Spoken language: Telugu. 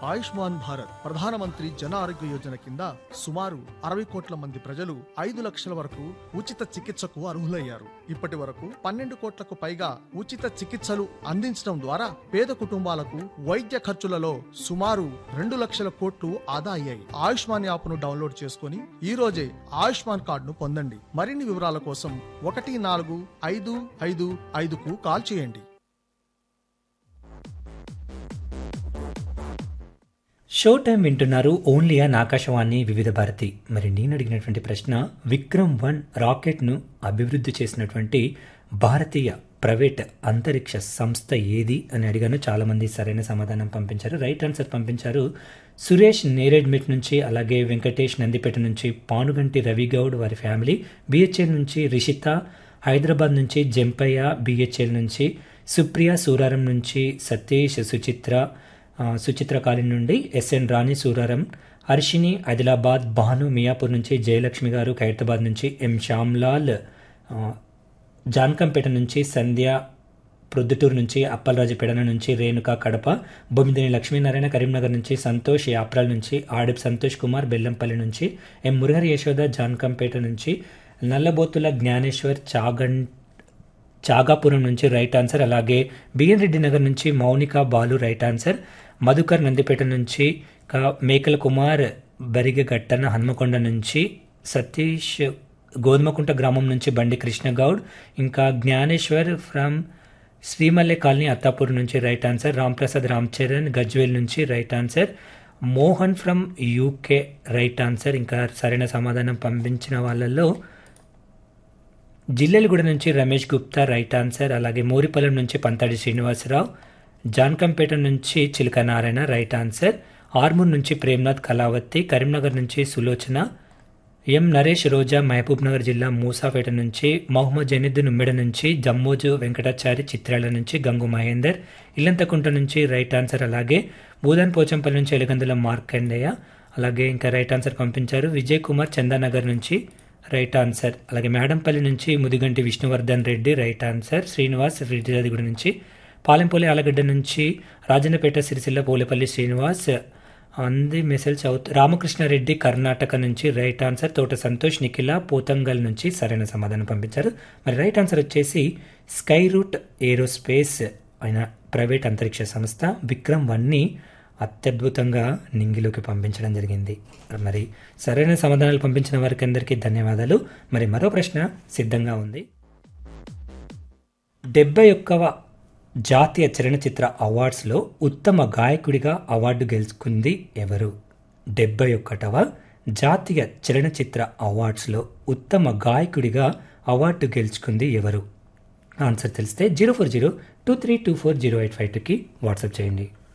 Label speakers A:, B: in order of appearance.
A: ఆయుష్మాన్ భారత్ ప్రధానమంత్రి జన ఆరోగ్య యోజన కింద సుమారు అరవై కోట్ల మంది ప్రజలు ఐదు లక్షల వరకు ఉచిత చికిత్సకు అర్హులయ్యారు ఇప్పటి వరకు పన్నెండు కోట్లకు పైగా ఉచిత చికిత్సలు అందించడం ద్వారా పేద కుటుంబాలకు వైద్య ఖర్చులలో సుమారు రెండు లక్షల కోట్లు ఆదా అయ్యాయి ఆయుష్మాన్ యాప్ను డౌన్లోడ్ చేసుకుని ఈ రోజే ఆయుష్మాన్ కార్డును పొందండి మరిన్ని వివరాల కోసం ఒకటి నాలుగు ఐదు ఐదు ఐదుకు కాల్ చేయండి
B: షో టైం వింటున్నారు ఓన్లీ అన్ ఆకాశవాణి వివిధ భారతి మరి నేను అడిగినటువంటి ప్రశ్న విక్రమ్ వన్ రాకెట్ను అభివృద్ధి చేసినటువంటి భారతీయ ప్రైవేట్ అంతరిక్ష సంస్థ ఏది అని అడిగాను చాలామంది సరైన సమాధానం పంపించారు రైట్ ఆన్సర్ పంపించారు సురేష్ నేరేడ్మిట్ నుంచి అలాగే వెంకటేష్ నందిపేట నుంచి పానుగంటి రవిగౌడ్ వారి ఫ్యామిలీ బిహెచ్ఎల్ నుంచి రిషిత హైదరాబాద్ నుంచి జంపయ్య బిహెచ్ఎల్ నుంచి సుప్రియ సూరారం నుంచి సతీష్ సుచిత్ర ఆ, సుచిత్ర కాలిన్ నుండి ఎస్ఎన్ రాణి సూరారం హర్షిని ఆదిలాబాద్ భాను మియాపూర్ నుంచి జయలక్ష్మి గారు ఖైరతాబాద్ నుంచి ఎం శ్యామ్లాల్ ఆ, జాన్కంపేట నుంచి సంధ్య ప్రొద్దుటూరు నుంచి అప్పలరాజుపేట నుంచి రేణుక కడప బొమ్మిదిని లక్ష్మీనారాయణ కరీంనగర్ నుంచి సంతోష్ యాప్రాల్ నుంచి ఆడిప్ సంతోష్ కుమార్ బెల్లంపల్లి నుంచి ఎం మురహరి యశోద జాన్కంపేట నుంచి నల్లబోతుల జ్ఞానేశ్వర్ చాగం చాగాపురం నుంచి రైట్ ఆన్సర్ అలాగే బిఎన్ రెడ్డి నగర్ నుంచి మౌనిక బాలు రైట్ ఆన్సర్ మధుకర్ నందిపేట నుంచి క- మేకల కుమార్ బరిగగట్టన హన్మకొండ నుంచి సతీష్ గోధుమకుంట గ్రామం నుంచి బండి కృష్ణగౌడ్ ఇంకా జ్ఞానేశ్వర్ ఫ్రమ్ శ్రీమల్లె కాలనీ అత్తాపూర్ నుంచి రైట్ ఆన్సర్ రాంప్రసాద్ రామ్ చరణ్ గజ్వేల్ నుంచి right answer Mohan from UK right answer ఇంకా సరైన సమాధానం పంపించిన వాళ్ళల్లో జిల్లెలగూడ నుంచి రమేష్ గుప్తా రైట్ ఆన్సర్ అలాగే మోరిపల్లం నుంచి పంతాడి శ్రీనివాసరావు జాన్కంపేట నుంచి చిలక నారాయణ రైట్ ఆన్సర్ ఆర్మూర్ నుంచి ప్రేమ్నాథ్ కళావతి కరీంనగర్ నుంచి సులోచన ఎం నరేష్ రోజా మహబూబ్ నగర్ జిల్లా మూసాపేట నుంచి మహమ్మద్ జనీద్దీన్ ఉమ్మెడ నుంచి జమ్మోజు వెంకటాచారి చిత్రాల నుంచి గంగు మహేందర్ ఇల్లంతకుంట నుంచి రైట్ ఆన్సర్ అలాగే భూదాన్ పోచంపల్లి నుంచి ఎలగందుల మార్కండేయ అలాగే ఇంకా రైట్ ఆన్సర్ పంపించారు విజయ్ కుమార్ చందానగర్ నుంచి రైట్ ఆన్సర్ అలాగే మేడంపల్లి నుంచి ముదిగంటి విష్ణువర్ధన్ రెడ్డి రైట్ ఆన్సర్ శ్రీనివాస్ రెడ్డిగూడ నుంచి పాలెంపల్లి ఆలగడ్డ నుంచి రాజన్నపేట సిరిసిల్ల పోలేపల్లి శ్రీనివాస్ అంది మెసేజ్ అవుతూ రామకృష్ణారెడ్డి కర్ణాటక నుంచి రైట్ ఆన్సర్ తోట సంతోష్ నిఖిల పోతంగల్ నుంచి సరైన సమాధానం పంపించారు మరి రైట్ ఆన్సర్ వచ్చేసి స్కై రూట్ ఏరోస్పేస్ అయిన ప్రైవేట్ అంతరిక్ష సంస్థ విక్రమ్ వన్ని అత్యద్భుతంగా నింగిలోకి పంపించడం జరిగింది మరి సరైన సమాధానాలు పంపించిన వారికి అందరికీ ధన్యవాదాలు మరి మరో ప్రశ్న సిద్ధంగా ఉంది డెబ్బై ఒక్కవ జాతీయ చలనచిత్ర అవార్డ్స్లో ఉత్తమ గాయకుడిగా అవార్డు గెలుచుకుంది ఎవరు డెబ్బై ఒక్కటవ జాతీయ చలనచిత్ర అవార్డ్స్లో ఉత్తమ గాయకుడిగా అవార్డు గెలుచుకుంది ఎవరు ఆన్సర్ తెలిస్తే zero four zero two three two four zero eight five టూకి వాట్సాప్ చేయండి